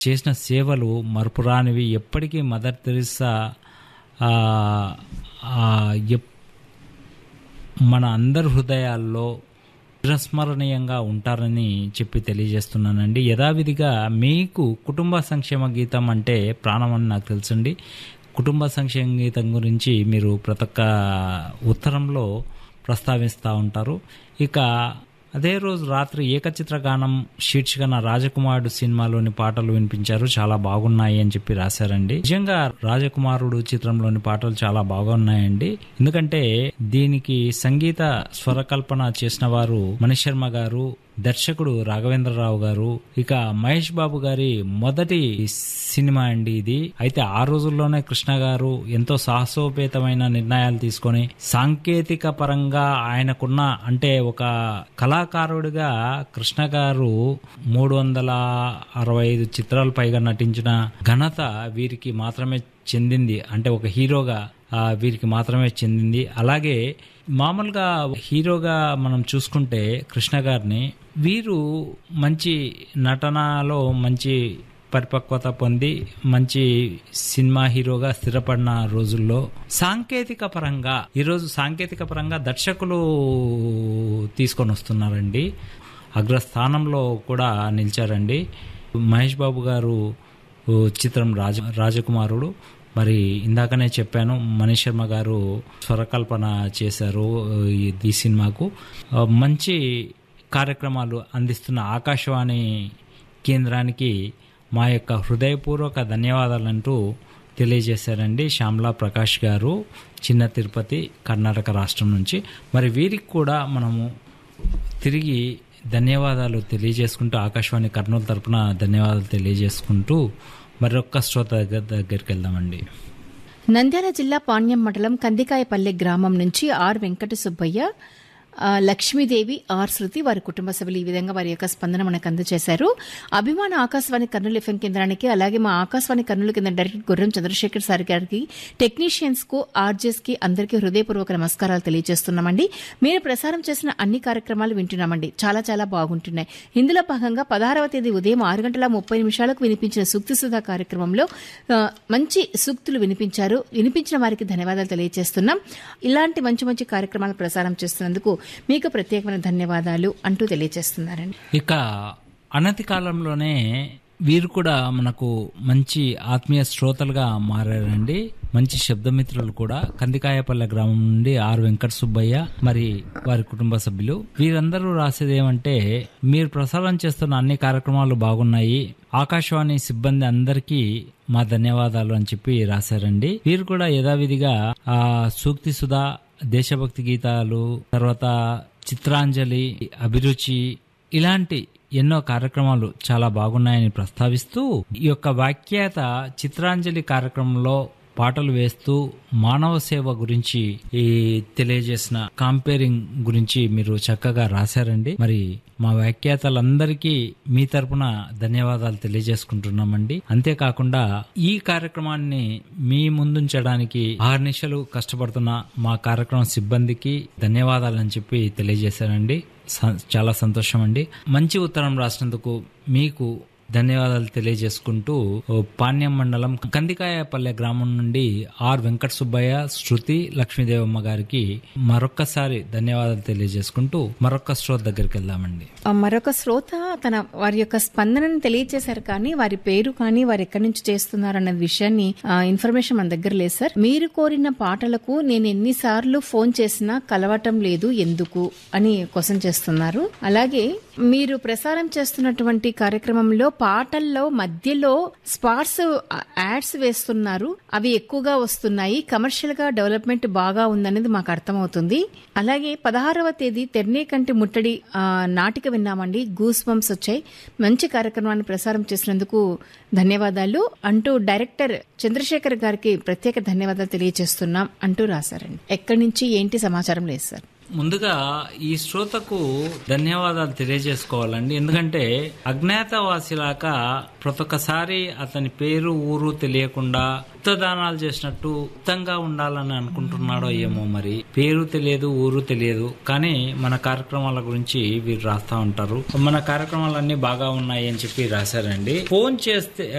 చేసిన సేవలు మరపురానివి ఎప్పటికీ మదర్ తెరిసా ఆ, ఆ, ఎప్- మన అందరి హృదయాల్లో చిరస్మరణీయంగా ఉంటారని చెప్పి తెలియజేస్తున్నానండి యథావిధిగా మీకు కుటుంబ సంక్షేమ గీతం అంటే ప్రాణం అని నాకు తెలుసండి కుటుంబ సంక్షేమ గీతం గురించి మీరు ప్రతి ఒక్క ఉత్తరంలో ప్రస్తావిస్తూ ఉంటారు ఇక అదే రోజు రాత్రి ఏకచిత్ర గానం శీర్షికన రాజకుమారుడు సినిమాలోని పాటలు వినిపించారు చాలా బాగున్నాయి అని చెప్పి రాశారండి నిజంగా రాజకుమారుడు చిత్రంలోని పాటలు చాలా బాగున్నాయండి ఎందుకంటే దీనికి సంగీత స్వరకల్పన చేసిన వారు మణిశర్మ శర్మ గారు దర్శకుడు రాఘవేంద్రరావు గారు ఇక మహేష్ బాబు గారి మొదటి సినిమా అండి ఇది అయితే ఆ రోజుల్లోనే కృష్ణ గారు ఎంతో సాహసోపేతమైన నిర్ణయాలు తీసుకొని సాంకేతిక పరంగా ఆయనకున్న అంటే ఒక కళాకారుడిగా కృష్ణ గారు మూడు వందల అరవై ఐదు చిత్రాలు పైగా నటించిన ఘనత వీరికి మాత్రమే చెందింది అంటే ఒక హీరోగా ఆ, వీరికి మాత్రమే చెందింది అలాగే మామూలుగా హీరోగా మనం చూసుకుంటే కృష్ణ గారిని వీరు మంచి నటనలో మంచి పరిపక్వత పొంది మంచి సినిమా హీరోగా స్థిరపడిన రోజుల్లో సాంకేతిక పరంగా ఈరోజు సాంకేతిక పరంగా దర్శకులు తీసుకొని వస్తున్నారండి అగ్రస్థానంలో కూడా నిలిచారండి మహేష్ బాబు గారు ఓ చిత్రం రాజ రాజకుమారుడు మరి ఇందాకనే చెప్పాను మనీష్ శర్మ గారు స్వరకల్పన చేశారు ఈ ఈ సినిమాకు ఆ, మంచి కార్యక్రమాలు అందిస్తున్న ఆకాశవాణి కేంద్రానికి మా యొక్క హృదయపూర్వక ధన్యవాదాలంటూ తెలియజేశారండి శ్యామలా ప్రకాష్ గారు చిన్న తిరుపతి కర్ణాటక రాష్ట్రం నుంచి మరి వీరికి కూడా మనము తిరిగి ధన్యవాదాలు తెలియజేసుకుంటూ ఆకాశవాణి కర్నూలు తరపున ధన్యవాదాలు తెలియజేసుకుంటూ మరొక్క శ్రోత దగ్గర దగ్గరికి వెళ్దామండి నంద్యాల జిల్లా పాణ్యం మండలం కందికాయపల్లె గ్రామం నుంచి ఆర్ వెంకట సుబ్బయ్య ఆ, లక్ష్మీదేవి ఆర్ శృతి వారి కుటుంబ సభ్యులు ఈ విధంగా వారి యొక్క స్పందన మనకు అందజేశారు అభిమాన ఆకాశవాణి కర్నూలు ఎఫ్ఎం కేంద్రానికి అలాగే మా ఆకాశవాణి కర్నూలు కింద డైరెక్టర్ గుర్రం చంద్రశేఖర్ సార్ గారికి టెక్నీషియన్స్ కు ఆర్జెస్ కి అందరికీ హృదయపూర్వక నమస్కారాలు తెలియజేస్తున్నామండి మీరు ప్రసారం చేసిన అన్ని కార్యక్రమాలు వింటున్నామండి చాలా చాలా బాగుంటున్నాయి ఇందులో భాగంగా పదహారవ తేదీ ఉదయం ఆరు గంటల ముప్పై నిమిషాలకు వినిపించిన సూక్తి సుధా కార్యక్రమంలో ఆ, మంచి సూక్తులు వినిపించారు వినిపించిన వారికి ధన్యవాదాలు తెలియజేస్తున్నాం ఇలాంటి మంచి మంచి కార్యక్రమాలు ప్రసారం చేస్తున్నందుకు మీకు ప్రత్యేకమైన ధన్యవాదాలు అంటూ తెలియజేస్తున్నారండి ఇక అనతి కాలంలోనే వీరు కూడా మనకు మంచి ఆత్మీయ శ్రోతలుగా మారారండి మంచి శబ్దమిత్రులు కూడా కందికాయపల్లె గ్రామం నుండి ఆర్ వెంకట సుబ్బయ్య మరి వారి కుటుంబ సభ్యులు వీరందరూ రాసేది ఏమంటే మీరు ప్రసారం చేస్తున్న అన్ని కార్యక్రమాలు బాగున్నాయి ఆకాశవాణి సిబ్బంది అందరికీ మా ధన్యవాదాలు అని చెప్పి రాశారండి వీరు కూడా యథావిధిగా ఆ సూక్తి సుధా దేశభక్తి గీతాలు తర్వాత చిత్రాంజలి అభిరుచి ఇలాంటి ఎన్నో కార్యక్రమాలు చాలా బాగున్నాయని ప్రస్తావిస్తూ ఈ యొక్క వ్యాఖ్యాత చిత్రాంజలి కార్యక్రమంలో పాటలు వేస్తూ మానవ సేవ గురించి ఈ తెలియజేసిన కాంపేరింగ్ గురించి మీరు చక్కగా రాశారండి మరి మా వ్యాఖ్యాతలందరికీ మీ తరపున ధన్యవాదాలు తెలియజేసుకుంటున్నామండి అంతేకాకుండా ఈ కార్యక్రమాన్ని మీ ముందుంచడానికి ఆర్నిశలు కష్టపడుతున్న మా కార్యక్రమం సిబ్బందికి ధన్యవాదాలని చెప్పి తెలియజేశారండి స- చాలా సంతోషం అండి మంచి ఉత్తరం రాసినందుకు మీకు ధన్యవాదాలు తెలియజేసుకుంటూ ఓ పాణ్యం మండలం కందికాయపల్లె గ్రామం నుండి ఆర్ వెంకట సుబ్బయ్య శృతి లక్ష్మీదేవమ్మ గారికి మరొక్కసారి ధన్యవాదాలు తెలియజేసుకుంటూ మరొక్క శ్రోత దగ్గరికి వెళ్దామండి ఆ మరొక శ్రోత తన వారి యొక్క స్పందనను తెలియజేశారు కానీ వారి పేరు కానీ వారు ఎక్కడి నుంచి చేస్తున్నారు అన్న విషయాన్ని ఆ, ఇన్ఫర్మేషన్ మన దగ్గర లేదు సార్ మీరు కోరిన పాటలకు నేను ఎన్నిసార్లు ఫోన్ చేసినా కలవటం లేదు ఎందుకు అని క్వశ్చన్ చేస్తున్నారు అలాగే మీరు ప్రసారం చేస్తున్నటువంటి కార్యక్రమంలో పాటల్లో మధ్యలో స్పాట్స్ యాడ్స్ వేస్తున్నారు అవి ఎక్కువగా వస్తున్నాయి కమర్షియల్ గా డెవలప్మెంట్ బాగా ఉందనేది మాకు అర్థమవుతుంది అలాగే పదహారవ తేదీ తెర్నే కంటి ముట్టడి ఆ, నాటిక విన్నామండి గూస్ బంప్స్ వచ్చాయి మంచి కార్యక్రమాన్ని ప్రసారం చేసినందుకు ధన్యవాదాలు అంటూ డైరెక్టర్ చంద్రశేఖర్ గారికి ప్రత్యేక ధన్యవాదాలు తెలియజేస్తున్నాం అంటూ రాశారండి ఎక్కడి నుంచి ఏంటి సమాచారం లేదు సార్ ముందుగా ఈ శ్రోతకు ధన్యవాదాలు తెలియజేసుకోవాలండి ఎందుకంటే అజ్ఞాతవాసిలాగా ప్రతి ఒక్కసారి అతని పేరు ఊరు తెలియకుండా దానాలు చేసినట్టు ఉత్తంగా ఉండాలని అనుకుంటున్నాడో ఏమో మరి పేరు తెలియదు ఊరు తెలియదు కానీ మన కార్యక్రమాల గురించి వీరు రాస్తా ఉంటారు మన కార్యక్రమాలన్నీ బాగా ఉన్నాయి అని చెప్పి రాశారండి ఫోన్ చేస్తే